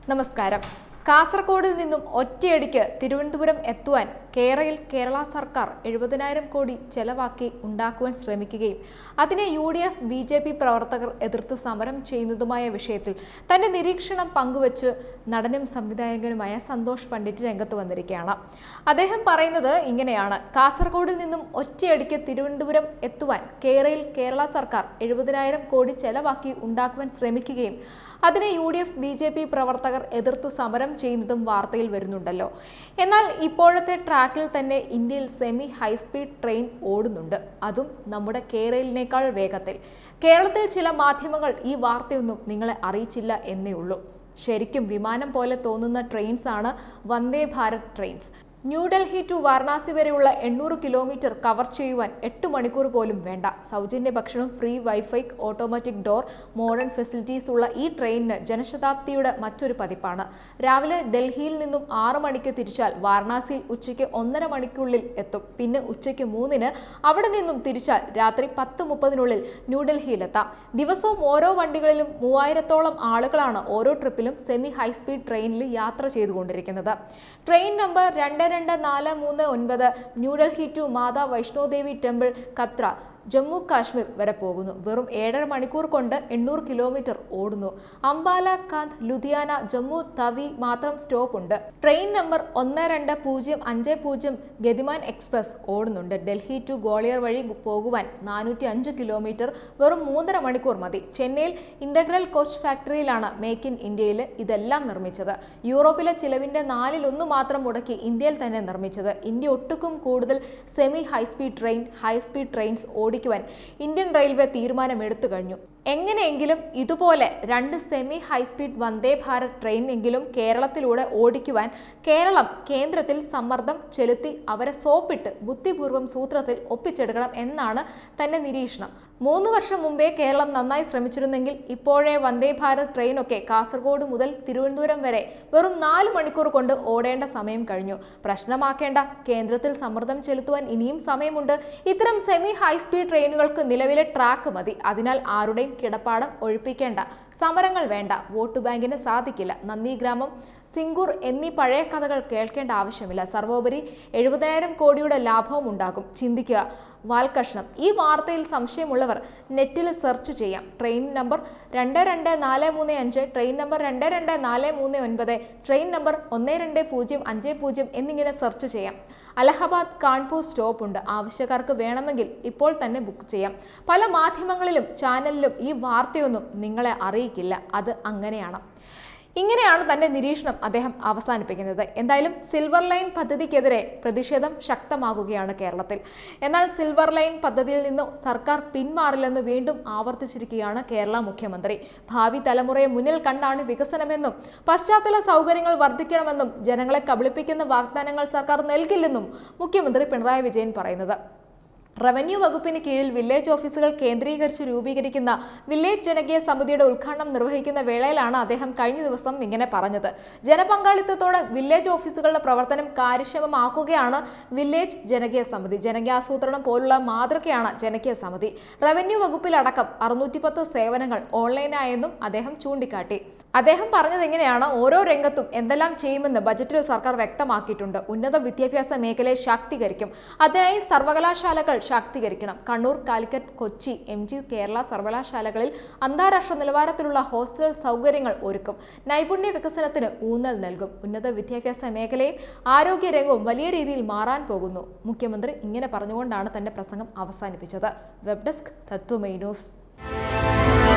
നമസ്കാരം കാസർഗോഡിൽ നിന്നും ഒറ്റയടിക്ക് തിരുവനന്തപുരം എത്തുവാൻ കേരളയിൽ കേരള സർക്കാർ എഴുപതിനായിരം കോടി ചെലവാക്കി ഉണ്ടാക്കുവാൻ ശ്രമിക്കുകയും അതിനെ U D F B J P പ്രവർത്തകർ എതിർത്ത് സമരം ചെയ്യുന്നതുമായ വിഷയത്തിൽ തന്റെ നിരീക്ഷണം പങ്കുവച്ച് നടനും സംവിധായകനുമായ സന്തോഷ് പണ്ഡിറ്റ് രംഗത്ത് വന്നിരിക്കുകയാണ് അദ്ദേഹം പറയുന്നത് ഇങ്ങനെയാണ് കാസർഗോഡിൽ നിന്നും ഒറ്റയടിക്ക് തിരുവനന്തപുരം എത്തുവാൻ കേരളയിൽ കേരള സർക്കാർ എഴുപതിനായിരം കോടി ചെലവാക്കി ഉണ്ടാക്കുവാൻ ശ്രമിക്കുകയും അതിനെ U D F B J P പ്രവർത്തകർ എതിർത്ത് സമരം ചെയ്യുന്നതും വാർത്തയിൽ വരുന്നുണ്ടല്ലോ എന്നാൽ ഇപ്പോഴത്തെ ട്രാക്കിൽ തന്നെ ഇന്ത്യയിൽ സെമി ഹൈസ്പീഡ് ട്രെയിൻ ഓടുന്നുണ്ട് അതും നമ്മുടെ കേരളിനേക്കാൾ വേഗത്തിൽ കേരളത്തിൽ ചില മാധ്യമങ്ങൾ ഈ വാർത്തയൊന്നും നിങ്ങളെ അറിയിച്ചില്ല എന്നേ ഉള്ളൂ ശരിക്കും വിമാനം പോലെ തോന്നുന്ന ട്രെയിൻസ് ആണ് വന്ദേ ഭാരത് ട്രെയിൻസ് ന്യൂഡൽഹി ടു വാരണാസി വരെയുള്ള എണ്ണൂറ് കിലോമീറ്റർ കവർ ചെയ്യുവാൻ എട്ട് മണിക്കൂർ പോലും വേണ്ട സൗജന്യ ഭക്ഷണം free wifi automatic door modern facilities ഉള്ള ഈ ട്രെയിനിന് ജനശതാബ്ദിയുടെ മറ്റൊരു പതിപ്പാണ് രാവിലെ ഡൽഹിയിൽ നിന്നും ആറ് മണിക്ക് തിരിച്ചാൽ വാരണാസിയിൽ ഉച്ചയ്ക്ക് ഒന്നര മണിക്കുള്ളിൽ എത്തും പിന്നെ ഉച്ചയ്ക്ക് മൂന്നിന് അവിടെ നിന്നും തിരിച്ചാൽ രാത്രി പത്ത് മുപ്പതിനുള്ളിൽ ന്യൂഡൽഹിയിലെത്താം ദിവസവും ഓരോ വണ്ടികളിലും മൂവായിരത്തോളം ആളുകളാണ് ഓരോ ട്രിപ്പിലും സെമി ഹൈസ്പീഡ് ട്രെയിനിൽ യാത്ര ചെയ്തുകൊണ്ടിരിക്കുന്നത് ട്രെയിൻ നമ്പർ രണ്ട് രണ്ട് നാല് മൂന്ന് ഒൻപത് ന്യൂഡൽഹി ടു മാതാ വൈഷ്ണോദേവി ടെമ്പിൾ കത്ര ജമ്മു കാശ്മീർ വരെ പോകുന്നു വെറും ഏഴര മണിക്കൂർ കൊണ്ട് എണ്ണൂറ് കിലോമീറ്റർ ഓടുന്നു അംബാല കാന്ത് ലുധിയാന ജമ്മു തവി മാത്രം സ്റ്റോപ്പ് ഉണ്ട് ട്രെയിൻ നമ്പർ ഒന്ന് രണ്ട് പൂജ്യം അഞ്ച് പൂജ്യം ഗതിമാൻ എക്സ്പ്രസ് ഓടുന്നുണ്ട് ഡൽഹി ടു ഗ്വാളിയർ വഴി പോകുവാൻ നാനൂറ്റി അഞ്ച് കിലോമീറ്റർ വെറും മൂന്നര മണിക്കൂർ മതി ചെന്നൈയിൽ ഇന്റഗ്രൽ കോച്ച് ഫാക്ടറിയിലാണ് മേക്ക് ഇൻ ഇന്ത്യയിൽ ഇതെല്ലാം നിർമ്മിച്ചത് യൂറോപ്പിലെ ചിലവിന്റെ നാലിലൊന്ന് മാത്രം മുടക്കി ഇന്ത്യയിൽ തന്നെ നിർമ്മിച്ചത് ഇന്ത്യ ഒട്ടുക്കും കൂടുതൽ semi high speed train high speed trains ഓടിക്കുവാൻ ഇന്ത്യൻ റെയിൽവേ തീരുമാനമെടുത്തു കഴിഞ്ഞു എങ്ങനെയെങ്കിലും ഇതുപോലെ രണ്ട് semi high speed Vande Bharat train എങ്കിലും കേരളത്തിലൂടെ ഓടിക്കുവാൻ കേരളം കേന്ദ്രത്തിൽ സമ്മർദ്ദം ചെലുത്തി അവരെ സോപ്പിട്ട് ബുദ്ധിപൂർവ്വം സൂത്രത്തിൽ ഒപ്പിച്ചെടുക്കണം എന്നാണ് തന്റെ നിരീക്ഷണം മൂന്ന് വർഷം മുമ്പേ കേരളം നന്നായി ശ്രമിച്ചിരുന്നെങ്കിൽ ഇപ്പോഴേ വന്ദേ ഭാരത് ട്രെയിനൊക്കെ കാസർഗോഡ് മുതൽ തിരുവനന്തപുരം വരെ വെറും നാല് മണിക്കൂർ കൊണ്ട് ഓടേണ്ട സമയം കഴിഞ്ഞു പ്രശ്നമാക്കേണ്ട കേന്ദ്രത്തിൽ സമ്മർദ്ദം ചെലുത്തുവാൻ ഇനിയും സമയമുണ്ട് ഇത്തരം സെമി ഹൈസ്പീഡ് ട്രെയിനുകൾക്ക് നിലവിലെ ട്രാക്ക് മതി അതിനാൽ ആരുടെയും കിടപ്പാടം ഒഴിപ്പിക്കേണ്ട സമരങ്ങൾ വേണ്ട വോട്ട് ബാങ്കിന് സാധിക്കില്ല നന്ദിഗ്രാമം സിംഗൂർ എന്നീ പഴയ കഥകൾ കേൾക്കേണ്ട ആവശ്യമില്ല സർവോപരി എഴുപതായിരം കോടിയുടെ ലാഭവും ഉണ്ടാകും ചിന്തിക്കുക വാൽകഷ്ണം ഈ വാർത്തയിൽ സംശയമുള്ളവർ നെറ്റിൽ സെർച്ച് ചെയ്യാം ട്രെയിൻ നമ്പർ രണ്ട് രണ്ട് നാല് മൂന്ന് അഞ്ച് ട്രെയിൻ നമ്പർ രണ്ട് രണ്ട് നാല് മൂന്ന് ഒൻപത് ട്രെയിൻ നമ്പർ ഒന്ന് രണ്ട് പൂജ്യം അഞ്ച് പൂജ്യം എന്നിങ്ങനെ സെർച്ച് ചെയ്യാം അലഹബാദ് കാൺപൂർ സ്റ്റോപ്പ് ഉണ്ട് ആവശ്യക്കാർക്ക് വേണമെങ്കിൽ ഇപ്പോൾ തന്നെ ബുക്ക് ചെയ്യാം പല മാധ്യമങ്ങളിലും ചാനലിലും ഈ വാർത്തയൊന്നും നിങ്ങളെ അറിയിക്കില്ല അത് അങ്ങനെയാണ് ഇങ്ങനെയാണ് തന്റെ നിരീക്ഷണം അദ്ദേഹം അവസാനിപ്പിക്കുന്നത് എന്തായാലും സിൽവർ ലൈൻ പദ്ധതിക്കെതിരെ പ്രതിഷേധം ശക്തമാകുകയാണ് കേരളത്തിൽ എന്നാൽ സിൽവർ ലൈൻ പദ്ധതിയിൽ നിന്ന് സർക്കാർ പിന്മാറില്ലെന്ന് വീണ്ടും ആവർത്തിച്ചിരിക്കുകയാണ് കേരള മുഖ്യമന്ത്രി ഭാവി തലമുറയെ മുന്നിൽ കണ്ടാണ് വികസനമെന്നും പശ്ചാത്തല സൗകര്യങ്ങൾ വർദ്ധിക്കണമെന്നും ജനങ്ങളെ കബളിപ്പിക്കുന്ന വാഗ്ദാനങ്ങൾ സർക്കാർ നൽകില്ലെന്നും മുഖ്യമന്ത്രി പിണറായി വിജയൻ പറയുന്നത് റവന്യൂ വകുപ്പിന് കീഴിൽ വില്ലേജ് ഓഫീസുകൾ കേന്ദ്രീകരിച്ച് രൂപീകരിക്കുന്ന വില്ലേജ് ജനകീയ സമിതിയുടെ ഉദ്ഘാടനം നിർവഹിക്കുന്ന വേളയിലാണ് അദ്ദേഹം കഴിഞ്ഞ ദിവസം ഇങ്ങനെ പറഞ്ഞത് ജനപങ്കാളിത്തത്തോടെ വില്ലേജ് ഓഫീസുകളുടെ പ്രവർത്തനം കാര്യക്ഷമമാക്കുകയാണ് വില്ലേജ് ജനകീയ സമിതി ജനകീയാസൂത്രണം പോലുള്ള മാതൃകയാണ് ജനകീയ സമിതി റവന്യൂ വകുപ്പിലടക്കം അറുന്നൂറ്റിപ്പത്ത് സേവനങ്ങൾ ഓൺലൈനായെന്നും അദ്ദേഹം ചൂണ്ടിക്കാട്ടി അദ്ദേഹം പറഞ്ഞത് എങ്ങനെയാണ് ഓരോ രംഗത്തും എന്തെല്ലാം ചെയ്യുമെന്ന് ബജറ്റിൽ സർക്കാർ വ്യക്തമാക്കിയിട്ടുണ്ട് ഉന്നത വിദ്യാഭ്യാസ മേഖലയെ ശാക്തീകരിക്കും അതിനായി സർവകലാശാലകൾ ശാക്തീകരിക്കണം കണ്ണൂർ കാലിക്കറ്റ് കൊച്ചി എം ജി കേരള സർവകലാശാലകളിൽ അന്താരാഷ്ട്ര നിലവാരത്തിലുള്ള ഹോസ്റ്റൽ സൗകര്യങ്ങൾ ഒരുക്കും നൈപുണ്യ വികസനത്തിന് ഊന്നൽ നൽകും ഉന്നത വിദ്യാഭ്യാസ മേഖലയും ആരോഗ്യ രംഗവും വലിയ രീതിയിൽ മാറാൻ പോകുന്നു മുഖ്യമന്ത്രി ഇങ്ങനെ പറഞ്ഞുകൊണ്ടാണ് തന്റെ പ്രസംഗം അവസാനിപ്പിച്ചത് വെബ് ഡെസ്ക് തത്വമൈ ന്യൂസ്